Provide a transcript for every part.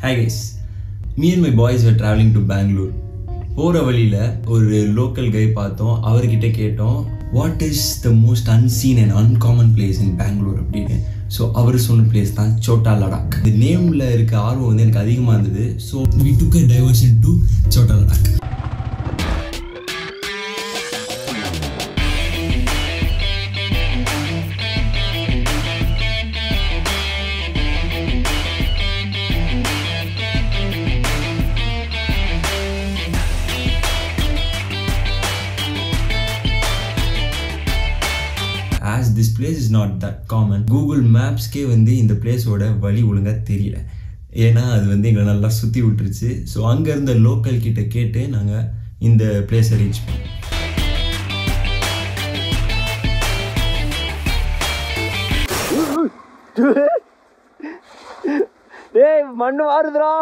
hi guys me and my boys were traveling to Bangalore போகிற வழியில் ஒரு லோக்கல் கை பார்த்தோம் அவர்கிட்ட கேட்டோம் what is the most unseen and uncommon place in Bangalore அப்படின்னு ஸோ அவர் சொன்ன பிளேஸ் தான் சோட்டா லடாக் இந்த நேமில் இருக்க ஆர்வம் வந்து எனக்கு அதிகமாக இருந்தது so we took a diversion to Chota Ladakh as this place is not that common Google மேப்ஸ்க்கே வந்து இந்த பிளேஸோட வழி ஒழுங்காக தெரியல ஏன்னா அது வந்து எங்களை நல்லா சுற்றி விட்டுருச்சு ஸோ அங்கே இருந்த லோக்கல் கிட்ட கேட்டு நாங்கள் இந்த பிளேஸை ரீச் பண்ணோம் டேய் மண்ணு மாறுதுடா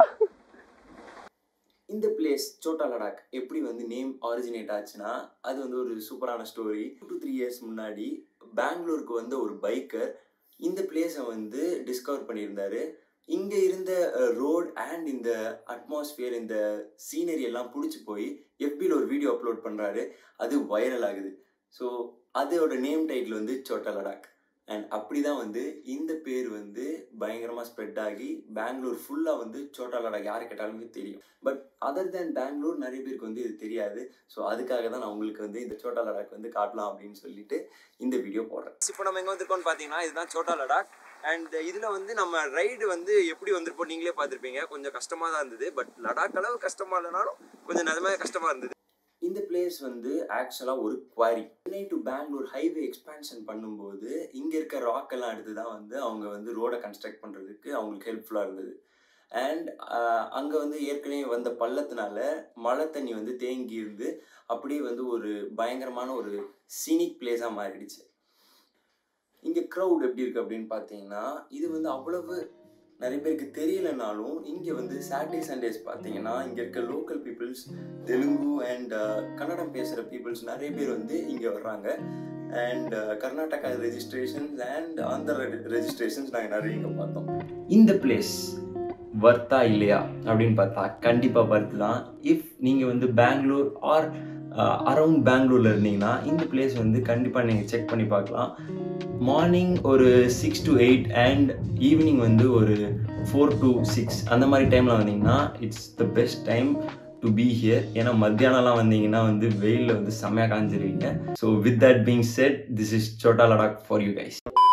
இந்த பிளேஸ் சோட்டா லடாக் எப்படி வந்து நேம் ஆரிஜினேட் ஆச்சுன்னா அது வந்து ஒரு சூப்பரான ஸ்டோரி டூ த்ரீ இயர்ஸ் முன்னாடி பெங்களூருக்கு வந்த ஒரு பைக்கர் இந்த பிளேஸை வந்து டிஸ்கவர் பண்ணியிருந்தாரு இங்கே இருந்த ரோட் அண்ட் இந்த அட்மாஸ்பியர் இந்த சீனரி எல்லாம் பிடிச்சி போய் எஃபியில் ஒரு வீடியோ அப்லோட் பண்ணுறாரு அது வைரல் ஆகுது ஸோ அதோட நேம் டைட்டில் வந்து சோட்டா லடாக் அண்ட் அப்படி தான் வந்து இந்த பேர் வந்து பயங்கரமாக ஸ்ப்ரெட் ஆகி பெங்களூர் ஃபுல்லாக வந்து சோட்டா லடாக் யார் கேட்டாலுமே தெரியும் பட் அதர் தேன் பெங்களூர் நிறைய பேருக்கு வந்து இது தெரியாது ஸோ அதுக்காக தான் நான் உங்களுக்கு வந்து இந்த சோட்டா லடாக் வந்து காட்டலாம் அப்படின்னு சொல்லிட்டு இந்த வீடியோ போடுறேன் இப்போ நம்ம எங்கே வந்திருக்கோம்னு பார்த்தீங்கன்னா இதுதான் சோட்டா லடாக் அண்ட் இதில் வந்து நம்ம ரைடு வந்து எப்படி வந்திருப்போம் நீங்களே பார்த்துருப்பீங்க கொஞ்சம் கஷ்டமாக தான் இருந்தது பட் லடாக் அளவு கஷ்டமாக இல்லைனாலும் கொஞ்சம் நிஜமாக கஷ்டமாக இருந்தது இந்த பிளேஸ் வந்து ஆக்சுவலாக ஒரு quarry Chennai to Bangalore highway expansion பண்ணும்போது இங்கே இருக்க ராக் எல்லாம் எடுத்து தான் வந்து அவங்க வந்து ரோடை கன்ஸ்ட்ரக்ட் பண்ணுறதுக்கு அவங்களுக்கு ஹெல்ப்ஃபுல்லாக இருந்தது அண்ட் அங்கே வந்து ஏற்கனவே வந்த பள்ளத்தினால மழை தண்ணி வந்து தேங்கி இருந்து அப்படியே வந்து ஒரு பயங்கரமான ஒரு சீனிக் பிளேஸாக மாறிடுச்சு இங்கே க்ரௌட் எப்படி இருக்குது அப்படின்னு பார்த்தீங்கன்னா இது வந்து அவ்வளவு நிறைய பேருக்கு தெரியலனாலும் இங்கே வந்து சாட்டர்டே சண்டேஸ் பார்த்தீங்கன்னா இங்கே இருக்க local peoples Telugu and Kannada பேசுகிற பீப்புள்ஸ் நிறைய பேர் வந்து இங்கே வர்றாங்க and Karnataka registrations and Andhra registrations நாங்கள் நிறைய இங்கே பார்த்தோம் இந்த பிளேஸ் வர்த்தா இல்லையா அப்படின்னு பார்த்தா கண்டிப்பாக வர்த்து தான் இஃப் நீங்கள் வந்து பெங்களூர் ஆர் அரவுண்ட் பெங்களூரில் இருந்தீங்கன்னா இந்த பிளேஸ் வந்து கண்டிப்பாக நீங்கள் செக் பண்ணி பார்க்கலாம் மார்னிங் ஒரு six to eight and evening வந்து ஒரு ஃபோர் டு சிக்ஸ் அந்த மாதிரி டைமில் வந்தீங்கன்னா it's the best time to be here ஏன்னா மத்தியானம்லாம் வந்தீங்கன்னா வந்து வெயிலில் வந்து செம்மையாக காஞ்சிருவீங்க so with that being set this is Chota Ladakh for you guys